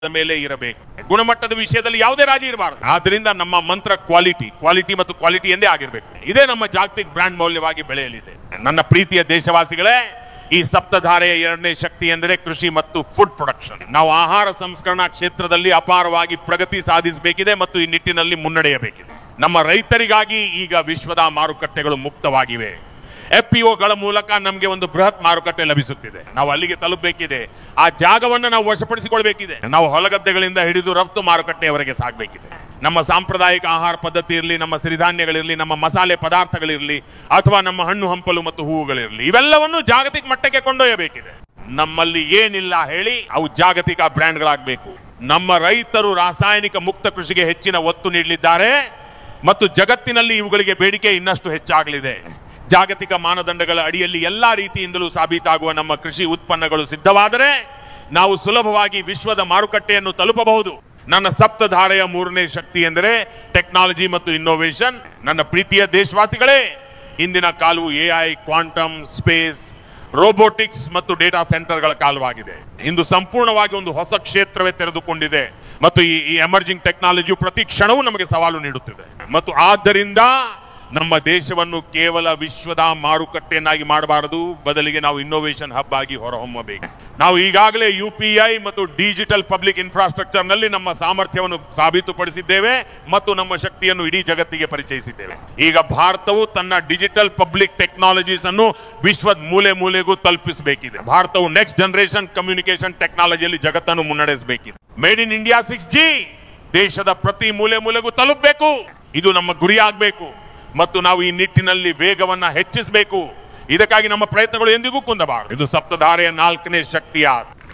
ಮೇಲೆ ಇರಬೇಕು ಗುಣಮಟ್ಟದ ವಿಷಯದಲ್ಲಿ ಯಾವುದೇ ರಾಜಿ ಇರಬಾರದು ಆದ್ರಿಂದ ನಮ್ಮ ಮಂತ್ರ ಕ್ವಾಲಿಟಿ ಕ್ವಾಲಿಟಿ ಮತ್ತು ಕ್ವಾಲಿಟಿ ಎಂದೇ ಆಗಿರ್ಬೇಕು ಇದೇ ನಮ್ಮ ಜಾಗತಿಕ ಬ್ರ್ಯಾಂಡ್ ಮೌಲ್ಯವಾಗಿ ಬೆಳೆಯಲಿದೆ ನನ್ನ ಪ್ರೀತಿಯ ದೇಶವಾಸಿಗಳೇ ಈ ಸಪ್ತಧಾರೆಯ ಎರಡನೇ ಶಕ್ತಿ ಎಂದರೆ ಕೃಷಿ ಮತ್ತು ಫುಡ್ ಪ್ರೊಡಕ್ಷನ್ ನಾವು ಆಹಾರ ಸಂಸ್ಕರಣಾ ಕ್ಷೇತ್ರದಲ್ಲಿ ಅಪಾರವಾಗಿ ಪ್ರಗತಿ ಸಾಧಿಸಬೇಕಿದೆ ಮತ್ತು ಈ ನಿಟ್ಟಿನಲ್ಲಿ ಮುನ್ನಡೆಯಬೇಕಿದೆ ನಮ್ಮ ರೈತರಿಗಾಗಿ ಈಗ ವಿಶ್ವದ ಮಾರುಕಟ್ಟೆಗಳು ಮುಕ್ತವಾಗಿವೆ ಎಫ್ಪಿಒಗಳ ಮೂಲಕ ನಮಗೆ ಒಂದು ಬೃಹತ್ ಮಾರುಕಟ್ಟೆ ಲಭಿಸುತ್ತಿದೆ ನಾವು ಅಲ್ಲಿಗೆ ತಲುಪಬೇಕಿದೆ ಆ ಜಾಗವನ್ನು ನಾವು ವಶಪಡಿಸಿಕೊಳ್ಬೇಕಿದೆ ನಾವು ಹೊಲಗದ್ದೆಗಳಿಂದ ಹಿಡಿದು ರಫ್ತು ಮಾರುಕಟ್ಟೆಯವರೆಗೆ ಸಾಗಬೇಕಿದೆ ನಮ್ಮ ಸಾಂಪ್ರದಾಯಿಕ ಆಹಾರ ಪದ್ಧತಿ ಇರಲಿ ನಮ್ಮ ಸಿರಿಧಾನ್ಯಗಳಿರಲಿ ನಮ್ಮ ಮಸಾಲೆ ಪದಾರ್ಥಗಳಿರಲಿ ಅಥವಾ ನಮ್ಮ ಹಣ್ಣು ಹಂಪಲು ಮತ್ತು ಹೂವುಗಳಿರಲಿ ಇವೆಲ್ಲವನ್ನು ಜಾಗತಿಕ ಮಟ್ಟಕ್ಕೆ ಕೊಂಡೊಯ್ಯಬೇಕಿದೆ ನಮ್ಮಲ್ಲಿ ಏನಿಲ್ಲ ಹೇಳಿ ಅವು ಜಾಗತಿಕ ಬ್ರ್ಯಾಂಡ್ಗಳಾಗಬೇಕು ನಮ್ಮ ರೈತರು ರಾಸಾಯನಿಕ ಮುಕ್ತ ಕೃಷಿಗೆ ಹೆಚ್ಚಿನ ಒತ್ತು ನೀಡಲಿದ್ದಾರೆ ಮತ್ತು ಜಗತ್ತಿನಲ್ಲಿ ಇವುಗಳಿಗೆ ಬೇಡಿಕೆ ಇನ್ನಷ್ಟು ಹೆಚ್ಚಾಗಲಿದೆ ಜಾಗತಿಕ ಮಾನದಂಡಗಳ ಅಡಿಯಲ್ಲಿ ಎಲ್ಲಾ ರೀತಿಯಿಂದಲೂ ಸಾಬೀತಾಗುವ ನಮ್ಮ ಕೃಷಿ ಉತ್ಪನ್ನಗಳು ಸಿದ್ಧವಾದರೆ ನಾವು ಸುಲಭವಾಗಿ ವಿಶ್ವದ ಮಾರುಕಟ್ಟೆಯನ್ನು ತಲುಪಬಹುದು ನನ್ನ ಸಪ್ತಧಾರೆಯ ಮೂರನೇ ಶಕ್ತಿ ಎಂದರೆ ಟೆಕ್ನಾಲಜಿ ಮತ್ತು ಇನ್ನೋವೇಷನ್ ನನ್ನ ಪ್ರೀತಿಯ ದೇಶವಾಸಿಗಳೇ ಇಂದಿನ ಕಾಲವು ಎಐ ಕ್ವಾಂಟಮ್ ಸ್ಪೇಸ್ ರೋಬೋಟಿಕ್ಸ್ ಮತ್ತು ಡೇಟಾ ಸೆಂಟರ್ಗಳ ಕಾಲವಾಗಿದೆ ಇಂದು ಸಂಪೂರ್ಣವಾಗಿ ಒಂದು ಹೊಸ ಕ್ಷೇತ್ರವೇ ತೆರೆದುಕೊಂಡಿದೆ ಮತ್ತು ಈ ಈ ಎಮರ್ಜಿಂಗ್ ಟೆಕ್ನಾಲಜಿಯು ಪ್ರತಿ ಕ್ಷಣವೂ ನಮಗೆ ಸವಾಲು ನೀಡುತ್ತಿದೆ ಮತ್ತು ಆದ್ದರಿಂದ ನಮ್ಮ ದೇಶವನ್ನು ಕೇವಲ ವಿಶ್ವದ ಮಾರುಕಟ್ಟೆಯನ್ನಾಗಿ ಮಾಡಬಾರದು ಬದಲಿಗೆ ನಾವು ಇನ್ನೋವೇಷನ್ ಹಬ್ ಆಗಿ ಹೊರಹೊಮ್ಮಬೇಕು ನಾವು ಈಗಾಗಲೇ ಯು ಪಿ ಐ ಮತ್ತು ಡಿಜಿಟಲ್ ಪಬ್ಲಿಕ್ ಇನ್ಫ್ರಾಸ್ಟ್ರಕ್ಚರ್ ನಲ್ಲಿ ನಮ್ಮ ಸಾಮರ್ಥ್ಯವನ್ನು ಸಾಬೀತುಪಡಿಸಿದ್ದೇವೆ ಮತ್ತು ನಮ್ಮ ಶಕ್ತಿಯನ್ನು ಇಡೀ ಜಗತ್ತಿಗೆ ಪರಿಚಯಿಸಿದ್ದೇವೆ ಈಗ ಭಾರತವು ತನ್ನ ಡಿಜಿಟಲ್ ಪಬ್ಲಿಕ್ ಟೆಕ್ನಾಲಜೀಸ್ ಅನ್ನು ವಿಶ್ವದ ಮೂಲೆ ಮೂಲೆಗೂ ತಲುಪಿಸಬೇಕಿದೆ ಭಾರತವು ನೆಕ್ಸ್ಟ್ ಜನರೇಷನ್ ಕಮ್ಯುನಿಕೇಶನ್ ಟೆಕ್ನಾಲಜಿಯಲ್ಲಿ ಜಗತ್ತನ್ನು ಮುನ್ನಡೆಸಬೇಕಿದೆ made in India six G ದೇಶದ ಪ್ರತಿ ಮೂಲೆ ಮೂಲೆಗೂ ತಲುಪಬೇಕು ಇದು ನಮ್ಮ ಗುರಿ ಆಗಬೇಕು ಮತ್ತು ನಾವು ಈ ನಿಟ್ಟಿನಲ್ಲಿ ವೇಗವನ್ನ ಹೆಚ್ಚಿಸಬೇಕು ಇದಕ್ಕಾಗಿ ನಮ್ಮ ಪ್ರಯತ್ನಗಳು ಎಂದಿಗೂ ಕುಂದಬಾರದು ಇದು ಸಪ್ತಧಾರೆಯ ನಾಲ್ಕನೇ ಶಕ್ತಿಯ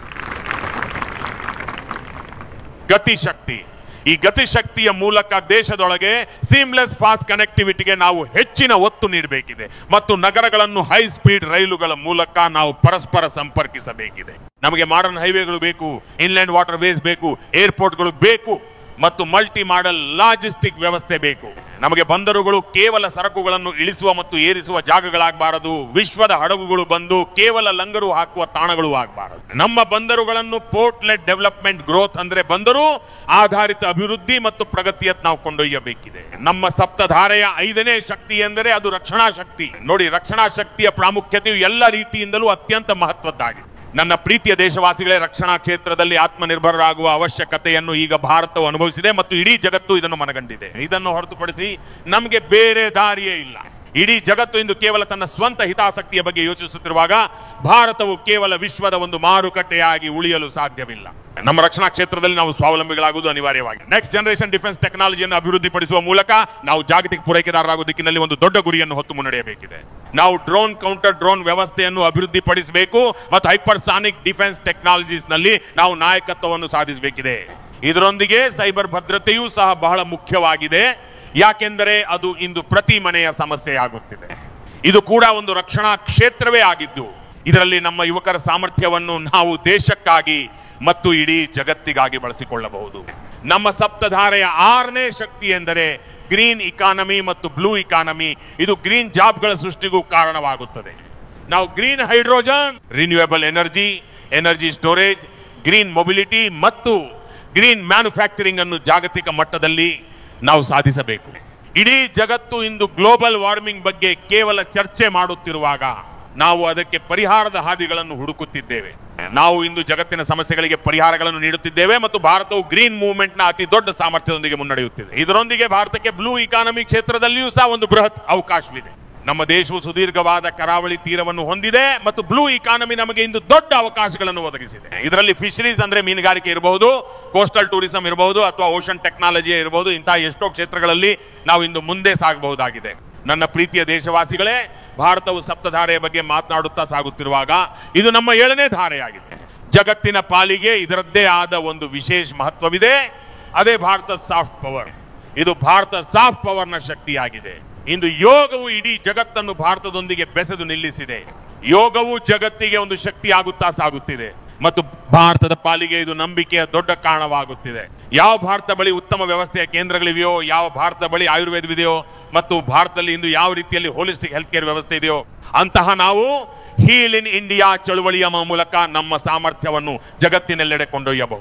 ಗತಿಶಕ್ತಿ ಈ ಗತಿಶಕ್ತಿಯ ಮೂಲಕ ದೇಶದೊಳಗೆ ಸೀಮ್ಲೆಸ್ ಫಾಸ್ಟ್ ಕನೆಕ್ಟಿವಿಟಿಗೆ ನಾವು ಹೆಚ್ಚಿನ ಒತ್ತು ನೀಡಬೇಕಿದೆ ಮತ್ತು ನಗರಗಳನ್ನು ಹೈ ಸ್ಪೀಡ್ ರೈಲುಗಳ ಮೂಲಕ ನಾವು ಪರಸ್ಪರ ಸಂಪರ್ಕಿಸಬೇಕಿದೆ ನಮಗೆ ಮಾಡರ್ನ್ ಹೈವೇಗಳು ಬೇಕು ಇನ್ಲ್ಯಾಂಡ್ ವಾಟರ್ ವೇಸ್ ಬೇಕು ಏರ್ಪೋರ್ಟ್ಗಳು ಬೇಕು ಮತ್ತು ಮಲ್ಟಿ ಮಾಡೆಲ್ ಲಾಜಿಸ್ಟಿಕ್ ವ್ಯವಸ್ಥೆ ಬೇಕು ನಮಗೆ ಬಂದರುಗಳು ಕೇವಲ ಸರಕುಗಳನ್ನು ಇಳಿಸುವ ಮತ್ತು ಏರಿಸುವ ಜಾಗಗಳಾಗಬಾರದು ವಿಶ್ವದ ಹಡಗುಗಳು ಬಂದು ಕೇವಲ ಲಂಗರು ಹಾಕುವ ತಾಣಗಳು ಆಗಬಾರದು ನಮ್ಮ ಬಂದರುಗಳನ್ನು ಪೋರ್ಟ್ ಲೆಟ್ ಡೆವಲಪ್ಮೆಂಟ್ ಗ್ರೋತ್ ಅಂದ್ರೆ ಬಂದರು ಆಧಾರಿತ ಅಭಿವೃದ್ಧಿ ಮತ್ತು ಪ್ರಗತಿಯತ್ತ ನಾವು ಕೊಂಡೊಯ್ಯಬೇಕಿದೆ ನಮ್ಮ ಸಪ್ತಧಾರೆಯ ಐದನೇ ಶಕ್ತಿ ಎಂದರೆ ಅದು ರಕ್ಷಣಾ ಶಕ್ತಿ ನೋಡಿ ರಕ್ಷಣಾ ಶಕ್ತಿಯ ಪ್ರಾಮುಖ್ಯತೆಯು ಎಲ್ಲ ರೀತಿಯಿಂದಲೂ ಅತ್ಯಂತ ಮಹತ್ವದ್ದಾಗಿದೆ ನನ್ನ ಪ್ರೀತಿಯ ದೇಶವಾಸಿಗಳೇ ರಕ್ಷಣಾ ಕ್ಷೇತ್ರದಲ್ಲಿ ಆತ್ಮನಿರ್ಭರರಾಗುವ ಅವಶ್ಯಕತೆಯನ್ನು ಈಗ ಭಾರತವು ಅನುಭವಿಸಿದೆ ಮತ್ತು ಇಡೀ ಜಗತ್ತು ಇದನ್ನು ಮನಗಂಡಿದೆ ಇದನ್ನು ಹೊರತುಪಡಿಸಿ ನಮಗೆ ಬೇರೆ ದಾರಿಯೇ ಇಲ್ಲ ಇಡೀ ಜಗತ್ತು ಇಂದು ಕೇವಲ ತನ್ನ ಸ್ವಂತ ಹಿತಾಸಕ್ತಿಯ ಬಗ್ಗೆ ಯೋಚಿಸುತ್ತಿರುವಾಗ ಭಾರತವು ಕೇವಲ ವಿಶ್ವದ ಒಂದು ಮಾರುಕಟ್ಟೆಯಾಗಿ ಉಳಿಯಲು ಸಾಧ್ಯವಿಲ್ಲ ನಮ್ಮ ರಕ್ಷಣಾ ಕ್ಷೇತ್ರದಲ್ಲಿ ನಾವು ಸ್ವಾವಲಂಬಿಗಳಾಗುವುದು ಅನಿವಾರ್ಯವಾಗಿದೆ ನೆಕ್ಸ್ಟ್ ಜನರೇಷನ್ ಡಿಫೆನ್ಸ್ ಟೆಕ್ನಾಲಜಿಯನ್ನು ಅಭಿವೃದ್ಧಿಪಡಿಸುವ ಮೂಲಕ ನಾವು ಜಾಗತಿಕ ಪೂರೈಕೆದಾರರಾಗುವ ದಿಕ್ಕಿನಲ್ಲಿ ಒಂದು ದೊಡ್ಡ ಗುರಿಯನ್ನು ಹೊತ್ತು ಮುನ್ನಡೆಯಬೇಕಿದೆ ನಾವು ಡ್ರೋನ್ ಕೌಂಟರ್ ಡ್ರೋನ್ ವ್ಯವಸ್ಥೆಯನ್ನು ಅಭಿವೃದ್ಧಿಪಡಿಸಬೇಕು ಮತ್ತು ಹೈಪರ್ಸಾನಿಕ್ ಡಿಫೆನ್ಸ್ ಟೆಕ್ನಾಲಜೀಸ್ ನಲ್ಲಿ ನಾವು ನಾಯಕತ್ವವನ್ನು ಸಾಧಿಸಬೇಕಿದೆ ಇದರೊಂದಿಗೆ ಸೈಬರ್ ಭದ್ರತೆಯೂ ಸಹ ಬಹಳ ಮುಖ್ಯವಾಗಿದೆ ಯಾಕೆಂದರೆ ಅದು ಇಂದು ಪ್ರತಿ ಮನೆಯ ಸಮಸ್ಯೆಯಾಗುತ್ತಿದೆ ಇದು ಕೂಡ ಒಂದು ರಕ್ಷಣಾ ಕ್ಷೇತ್ರವೇ ಆಗಿದ್ದು ಇದರಲ್ಲಿ ನಮ್ಮ ಯುವಕರ ಸಾಮರ್ಥ್ಯವನ್ನು ನಾವು ದೇಶಕ್ಕಾಗಿ ಮತ್ತು ಇಡೀ ಜಗತ್ತಿಗಾಗಿ ಬಳಸಿಕೊಳ್ಳಬಹುದು ನಮ್ಮ ಸಪ್ತಧಾರೆಯ ಆರನೇ ಶಕ್ತಿ ಎಂದರೆ ಗ್ರೀನ್ ಇಕಾನಮಿ ಮತ್ತು ಬ್ಲೂ ಇಕಾನಮಿ ಇದು ಗ್ರೀನ್ ಜಾಬ್ಗಳ ಸೃಷ್ಟಿಗೂ ಕಾರಣವಾಗುತ್ತದೆ ನಾವು green hydrogen renewable energy energy storage green mobility ಮತ್ತು ಗ್ರೀನ್ ಮ್ಯಾನುಫ್ಯಾಕ್ಚರಿಂಗ್ ಅನ್ನು ಜಾಗತಿಕ ಮಟ್ಟದಲ್ಲಿ ನಾವು ಸಾಧಿಸಬೇಕು ಇಡೀ ಜಗತ್ತು ಇಂದು ಗ್ಲೋಬಲ್ ವಾರ್ಮಿಂಗ್ ಬಗ್ಗೆ ಕೇವಲ ಚರ್ಚೆ ಮಾಡುತ್ತಿರುವಾಗ ನಾವು ಅದಕ್ಕೆ ಪರಿಹಾರದ ಹಾದಿಗಳನ್ನು ಹುಡುಕುತ್ತಿದ್ದೇವೆ ನಾವು ಇಂದು ಜಗತ್ತಿನ ಸಮಸ್ಯೆಗಳಿಗೆ ಪರಿಹಾರಗಳನ್ನು ನೀಡುತ್ತಿದ್ದೇವೆ ಮತ್ತು ಭಾರತವು ಗ್ರೀನ್ ಮೂವ್ಮೆಂಟ್ ನ ಅತಿ ದೊಡ್ಡ ಸಾಮರ್ಥ್ಯದೊಂದಿಗೆ ಮುನ್ನಡೆಯುತ್ತಿದೆ ಇದರೊಂದಿಗೆ ಭಾರತಕ್ಕೆ ಬ್ಲೂ ಇಕಾನಮಿ ಕ್ಷೇತ್ರದಲ್ಲಿಯೂ ಸಹ ಒಂದು ಬೃಹತ್ ಅವಕಾಶವಿದೆ ನಮ್ಮ ದೇಶವು ಸುದೀರ್ಘವಾದ ಕರಾವಳಿ ತೀರವನ್ನು ಹೊಂದಿದೆ ಮತ್ತು ಬ್ಲೂ ಇಕಾನಮಿ ನಮಗೆ ಇಂದು ದೊಡ್ಡ ಅವಕಾಶಗಳನ್ನು ಒದಗಿಸಿದೆ ಇದರಲ್ಲಿ ಫಿಶರೀಸ್ ಅಂದ್ರೆ ಮೀನುಗಾರಿಕೆ ಇರಬಹುದು ಕೋಸ್ಟಲ್ ಟೂರಿಸಂ ಇರಬಹುದು ಅಥವಾ ಓಷನ್ ಟೆಕ್ನಾಲಜಿ ಇರಬಹುದು ಇಂತಹ ಎಷ್ಟೋ ಕ್ಷೇತ್ರಗಳಲ್ಲಿ ನಾವು ಇಂದು ಮುಂದೆ ಸಾಗಬಹುದಾಗಿದೆ ನನ್ನ ಪ್ರೀತಿಯ ದೇಶವಾಸಿಗಳೇ ಭಾರತವು ಸಪ್ತಧಾರೆಯ ಬಗ್ಗೆ ಮಾತನಾಡುತ್ತಾ ಸಾಗುತ್ತಿರುವಾಗ ಇದು ನಮ್ಮ ಏಳನೇ ಧಾರೆಯಾಗಿದೆ ಜಗತ್ತಿನ ಪಾಲಿಗೆ ಇದರದ್ದೇ ಆದ ಒಂದು ವಿಶೇಷ ಮಹತ್ವವಿದೆ ಅದೇ ಭಾರತ ಸಾಫ್ಟ್ ಪವರ್ ಇದು ಭಾರತ ಸಾಫ್ಟ್ ಪವರ್ನ ಶಕ್ತಿಯಾಗಿದೆ ಇಂದು ಯೋಗವು ಇಡೀ ಜಗತ್ತನ್ನು ಭಾರತದೊಂದಿಗೆ ಬೆಸೆದು ನಿಲ್ಲಿಸಿದೆ ಯೋಗವು ಜಗತ್ತಿಗೆ ಒಂದು ಶಕ್ತಿ ಆಗುತ್ತಾ ಸಾಗುತ್ತಿದೆ ಮತ್ತು ಭಾರತದ ಪಾಲಿಗೆ ಇದು ನಂಬಿಕೆಯ ದೊಡ್ಡ ಕಾರಣವಾಗುತ್ತಿದೆ ಯಾವ ಭಾರತ ಬಳಿ ಉತ್ತಮ ವ್ಯವಸ್ಥೆಯ ಕೇಂದ್ರಗಳಿವೆಯೋ ಯಾವ ಭಾರತ ಬಳಿ ಆಯುರ್ವೇದವಿದೆಯೋ ಮತ್ತು ಭಾರತದಲ್ಲಿ ಇಂದು ಯಾವ ರೀತಿಯಲ್ಲಿ ಹೋಲಿಸ್ಟಿಕ್ ಹೆಲ್ತ್ ಕೇರ್ ವ್ಯವಸ್ಥೆ ಇದೆಯೋ ಅಂತಹ ನಾವು ಹೀಲ್ ಇನ್ ಇಂಡಿಯಾ ಚಳುವಳಿಯ ಮೂಲಕ ನಮ್ಮ ಸಾಮರ್ಥ್ಯವನ್ನು ಜಗತ್ತಿನೆಲ್ಲೆಡೆ ಕೊಂಡೊಯ್ಯಬಹುದು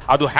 ಅದು